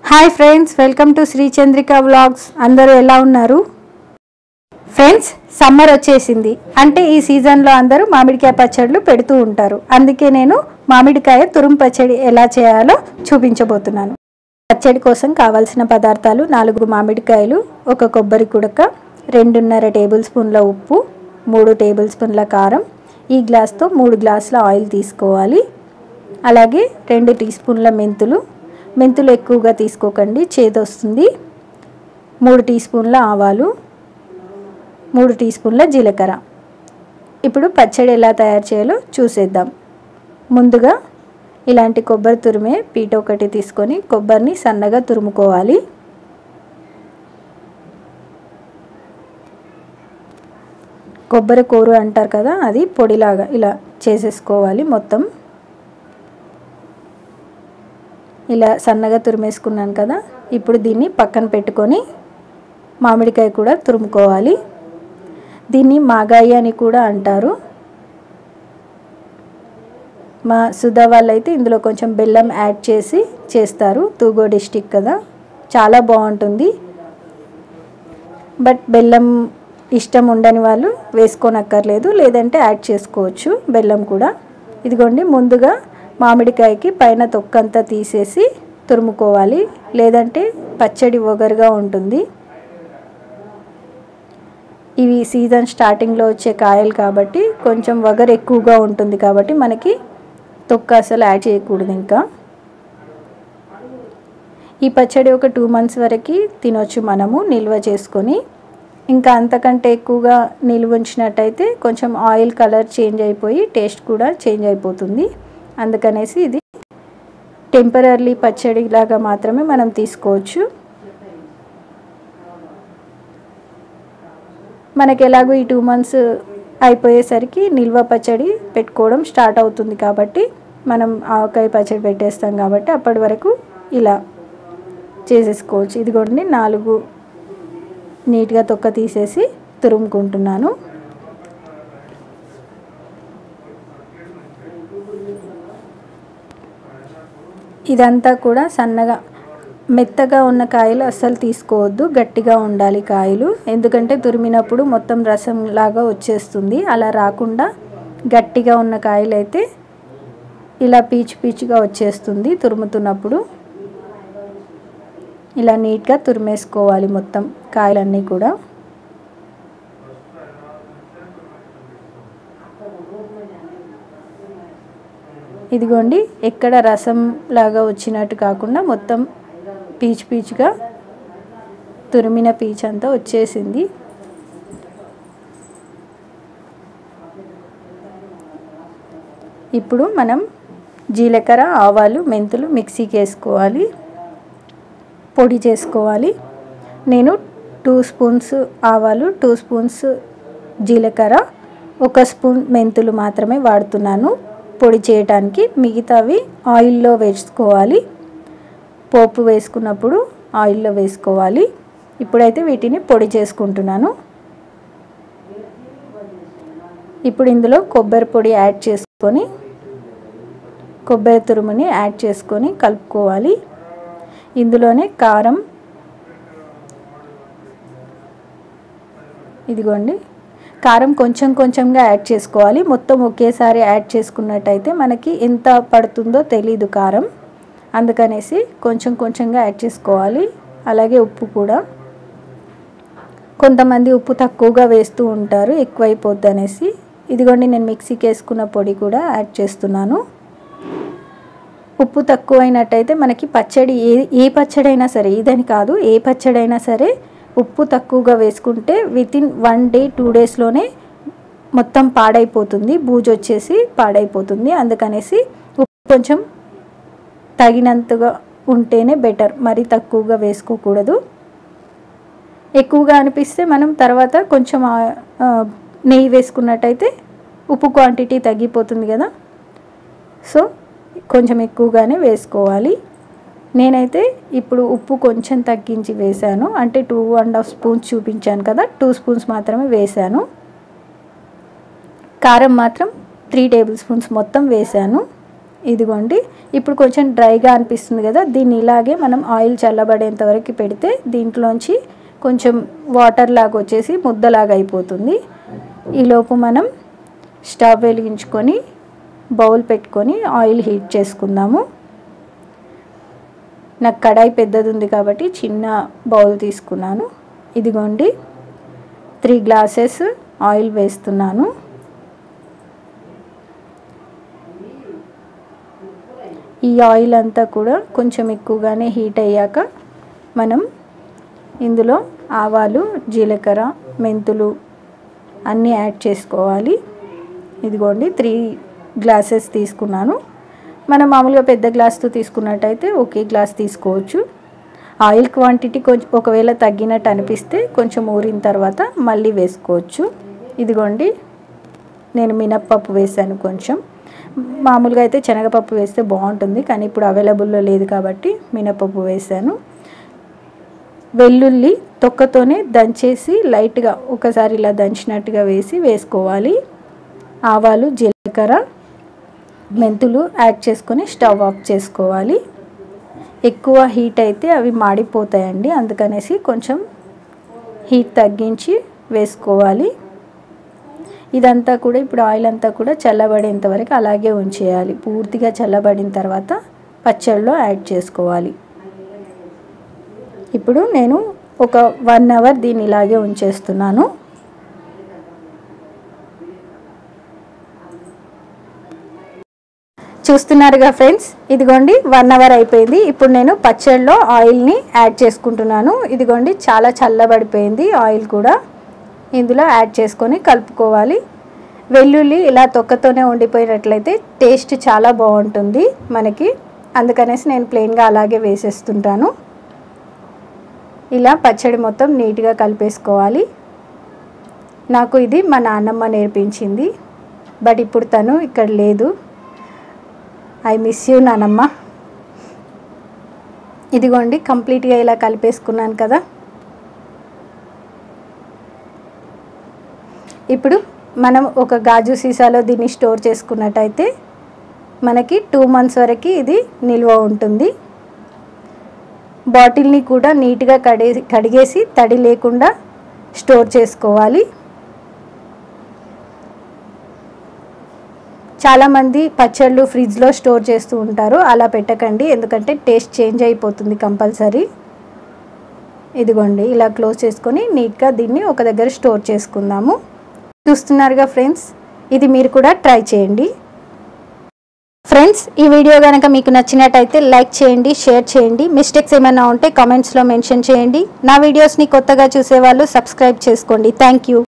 hi friends welcome to Sri Chandrika vlogs అందరూ ఎలా ఉన్నారు ఫ్రెండ్స్ సమ్మర్ వచ్చేసింది అంటే ఈ సీజన్లో అందరూ మామిడికాయ పచ్చళ్ళు పెడుతూ ఉంటారు అందుకే నేను మామిడికాయ తురుము పచ్చడి ఎలా చేయాలో చూపించబోతున్నాను పచ్చడి కోసం కావాల్సిన పదార్థాలు నాలుగు మామిడికాయలు ఒక కొబ్బరి కుడక రెండున్నర టేబుల్ స్పూన్ల ఉప్పు మూడు టేబుల్ స్పూన్ల కారం ఈ గ్లాస్తో మూడు గ్లాసుల ఆయిల్ తీసుకోవాలి అలాగే రెండు టీ స్పూన్ల మెంతులు మెంతులు ఎక్కువగా తీసుకోకండి చేదొస్తుంది మూడు టీ స్పూన్ల ఆవాలు మూడు టీ స్పూన్ల జీలకర్ర ఇప్పుడు పచ్చడి ఎలా తయారు చేయాలో చూసేద్దాం ముందుగా ఇలాంటి కొబ్బరి తురిమే పీట ఒకటి తీసుకొని కొబ్బరిని సన్నగా తురుముకోవాలి కొబ్బరి కూర అంటారు కదా అది పొడిలాగా ఇలా చేసేసుకోవాలి మొత్తం ఇలా సన్నగా తురిమేసుకున్నాను కదా ఇప్పుడు దీన్ని పక్కన పెట్టుకొని మామిడికాయ కూడా తురుముకోవాలి దీన్ని మాగాయి అని కూడా అంటారు మా సుధా వాళ్ళైతే ఇందులో కొంచెం బెల్లం యాడ్ చేసి చేస్తారు తూగో డిస్టిక్ కదా చాలా బాగుంటుంది బట్ బెల్లం ఇష్టం ఉండని వాళ్ళు వేసుకోనక్కర్లేదు లేదంటే యాడ్ చేసుకోవచ్చు బెల్లం కూడా ఇదిగోండి ముందుగా మామిడికాయకి పైన తొక్కంతా తీసేసి తురుముకోవాలి లేదంటే పచ్చడి ఒగరుగా ఉంటుంది ఇవి సీజన్ స్టార్టింగ్లో వచ్చే కాయలు కాబట్టి కొంచెం వగరు ఎక్కువగా ఉంటుంది కాబట్టి మనకి తొక్క అసలు యాడ్ చేయకూడదు ఇంకా ఈ పచ్చడి ఒక టూ మంత్స్ వరకు తినొచ్చు మనము నిల్వ చేసుకొని ఇంకా అంతకంటే ఎక్కువగా నిల్వ ఉంచినట్టయితే కొంచెం ఆయిల్ కలర్ చేంజ్ అయిపోయి టేస్ట్ కూడా చేంజ్ అయిపోతుంది అందుకనేసి ఇది టెంపరీ పచ్చడి లాగా మాత్రమే మనం తీసుకోవచ్చు మనకి ఎలాగో ఈ టూ మంత్స్ అయిపోయేసరికి నిల్వ పచ్చడి పెట్టుకోవడం స్టార్ట్ అవుతుంది కాబట్టి మనం ఆవకాయ పచ్చడి పెట్టేస్తాం కాబట్టి అప్పటి వరకు ఇలా చేసేసుకోవచ్చు ఇదిగోండి నాలుగు నీట్గా తొక్క తీసేసి తురుముకుంటున్నాను ఇదంతా కూడా సన్నగా మెత్తగా ఉన్న కాయలు అస్సలు తీసుకోవద్దు గట్టిగా ఉండాలి కాయలు ఎందుకంటే తురిమినప్పుడు మొత్తం రసం లాగా వచ్చేస్తుంది అలా రాకుండా గట్టిగా ఉన్న కాయలు అయితే ఇలా పీచు పీచుగా వచ్చేస్తుంది తురుముతున్నప్పుడు ఇలా నీట్గా తురిమేసుకోవాలి మొత్తం కాయలన్నీ కూడా ఇదిగోండి ఎక్కడ రసం లాగా వచ్చినట్టు కాకుండా మొత్తం పీచు పీచుగా తురిమిన పీచు అంతా వచ్చేసింది ఇప్పుడు మనం జీలకర్ర ఆవాలు మెంతులు మిక్సీకి వేసుకోవాలి పొడి చేసుకోవాలి నేను టూ స్పూన్స్ ఆవాలు టూ స్పూన్స్ జీలకర్ర ఒక స్పూన్ మెంతులు మాత్రమే వాడుతున్నాను పొడి చేయడానికి మిగతావి ఆయిల్లో వేసుకోవాలి పోపు వేసుకున్నప్పుడు ఆయిల్లో వేసుకోవాలి ఇప్పుడైతే వీటిని పొడి చేసుకుంటున్నాను ఇప్పుడు ఇందులో కొబ్బరి పొడి యాడ్ చేసుకొని కొబ్బరి తురుముని యాడ్ చేసుకొని కలుపుకోవాలి ఇందులోనే కారం ఇదిగోండి కారం కొంచెం కొంచెంగా యాడ్ చేసుకోవాలి మొత్తం ఒకేసారి యాడ్ చేసుకున్నట్టయితే మనకి ఎంత పడుతుందో తెలీదు కారం అందుకనేసి కొంచెం కొంచెంగా యాడ్ చేసుకోవాలి అలాగే ఉప్పు కూడా కొంతమంది ఉప్పు తక్కువగా వేస్తూ ఉంటారు ఎక్కువైపోద్ది అనేసి ఇదిగోండి నేను మిక్సీకి వేసుకున్న పొడి కూడా యాడ్ చేస్తున్నాను ఉప్పు తక్కువైనట్టయితే మనకి పచ్చడి ఏ ఏ పచ్చడి అయినా సరే ఇదని కాదు ఏ పచ్చడి అయినా సరే ఉప్పు తక్కువగా వేసుకుంటే వితిన్ వన్ డే టూ డేస్లోనే మొత్తం పాడైపోతుంది బూజు వచ్చేసి పాడైపోతుంది అందుకనేసి ఉప్పు కొంచెం తగినంతగా ఉంటేనే బెటర్ మరి తక్కువగా వేసుకోకూడదు ఎక్కువగా అనిపిస్తే మనం తర్వాత కొంచెం నెయ్యి వేసుకున్నట్టయితే ఉప్పు క్వాంటిటీ తగ్గిపోతుంది కదా సో కొంచెం ఎక్కువగానే వేసుకోవాలి నేనైతే ఇప్పుడు ఉప్పు కొంచెం తగ్గించి వేశాను అంటే టూ అండ్ హాఫ్ స్పూన్స్ చూపించాను కదా టూ స్పూన్స్ మాత్రమే వేశాను కారం మాత్రం త్రీ టేబుల్ స్పూన్స్ మొత్తం వేశాను ఇదిగోండి ఇప్పుడు కొంచెం డ్రైగా అనిపిస్తుంది కదా దీన్ని ఇలాగే మనం ఆయిల్ చల్లబడేంత వరకు పెడితే దీంట్లోంచి కొంచెం వాటర్ లాగా వచ్చేసి ముద్దలాగా అయిపోతుంది ఈలోపు మనం స్టవ్ వెలిగించుకొని బౌల్ పెట్టుకొని ఆయిల్ హీట్ చేసుకుందాము నాకు కడాయి పెద్దది ఉంది కాబట్టి చిన్న బౌల్ తీసుకున్నాను ఇదిగోండి త్రీ గ్లాసెస్ ఆయిల్ వేస్తున్నాను ఈ ఆయిల్ అంతా కూడా కొంచెం ఎక్కువగానే హీట్ అయ్యాక మనం ఇందులో ఆవాలు జీలకర్ర మెంతులు అన్నీ యాడ్ చేసుకోవాలి ఇదిగోండి త్రీ గ్లాసెస్ తీసుకున్నాను మనం మామూలుగా పెద్ద గ్లాస్తో తీసుకున్నట్టయితే ఒకే గ్లాస్ తీసుకోవచ్చు ఆయిల్ క్వాంటిటీ కొంచెం ఒకవేళ తగ్గినట్టు అనిపిస్తే కొంచెం ఊరిన తర్వాత మళ్ళీ వేసుకోవచ్చు ఇదిగోండి నేను మినప్పప్పు వేసాను కొంచెం మామూలుగా అయితే శనగపప్పు వేస్తే బాగుంటుంది కానీ ఇప్పుడు అవైలబుల్లో లేదు కాబట్టి మినపప్పు వేసాను వెల్లుల్లి తొక్కతోనే దంచేసి లైట్గా ఒకసారి ఇలా దంచినట్టుగా వేసి వేసుకోవాలి ఆవాలు జీలకర్ర మెంతులు యాడ్ చేసుకొని స్టవ్ ఆఫ్ చేసుకోవాలి ఎక్కువ హీట్ అయితే అవి మాడిపోతాయండి అందుకనేసి కొంచెం హీట్ తగ్గించి వేసుకోవాలి ఇదంతా కూడా ఇప్పుడు ఆయిల్ అంతా కూడా చల్లబడేంత వరకు అలాగే ఉంచేయాలి పూర్తిగా చల్లబడిన తర్వాత పచ్చళ్ళలో యాడ్ చేసుకోవాలి ఇప్పుడు నేను ఒక వన్ అవర్ దీన్ని ఇలాగే ఉంచేస్తున్నాను చూస్తున్నారుగా ఫ్రెండ్స్ ఇదిగోండి వన్ అవర్ అయిపోయింది ఇప్పుడు నేను పచ్చడిలో ఆయిల్ని యాడ్ చేసుకుంటున్నాను ఇదిగోండి చాలా చల్లబడిపోయింది ఆయిల్ కూడా ఇందులో యాడ్ చేసుకొని కలుపుకోవాలి వెల్లుల్లి ఇలా తొక్కతోనే ఉండిపోయినట్లయితే టేస్ట్ చాలా బాగుంటుంది మనకి అందుకనేసి నేను ప్లెయిన్గా అలాగే వేసేస్తుంటాను ఇలా పచ్చడి మొత్తం నీట్గా కలిపేసుకోవాలి నాకు ఇది మా నాన్నమ్మ నేర్పించింది బట్ ఇప్పుడు తను ఇక్కడ లేదు ఐ మిస్ యూ నానమ్మ ఇదిగోండి కంప్లీట్గా ఇలా కలిపేసుకున్నాను కదా ఇప్పుడు మనం ఒక గాజు సీసాలో దీన్ని స్టోర్ చేసుకున్నట్టయితే మనకి టూ మంత్స్ వరకు ఇది నిల్వ ఉంటుంది బాటిల్ని కూడా నీట్గా కడే కడిగేసి తడి లేకుండా స్టోర్ చేసుకోవాలి చాలామంది పచ్చళ్ళు ఫ్రిడ్జ్లో స్టోర్ చేస్తూ ఉంటారు అలా పెట్టకండి ఎందుకంటే టేస్ట్ చేంజ్ అయిపోతుంది కంపల్సరీ ఇదిగోండి ఇలా క్లోజ్ చేసుకొని నీట్గా దీన్ని ఒక దగ్గర స్టోర్ చేసుకుందాము చూస్తున్నారుగా ఫ్రెండ్స్ ఇది మీరు కూడా ట్రై చేయండి ఫ్రెండ్స్ ఈ వీడియో కనుక మీకు నచ్చినట్టయితే లైక్ చేయండి షేర్ చేయండి మిస్టేక్స్ ఏమైనా ఉంటే కామెంట్స్లో మెన్షన్ చేయండి నా వీడియోస్ని కొత్తగా చూసేవాళ్ళు సబ్స్క్రైబ్ చేసుకోండి థ్యాంక్ యూ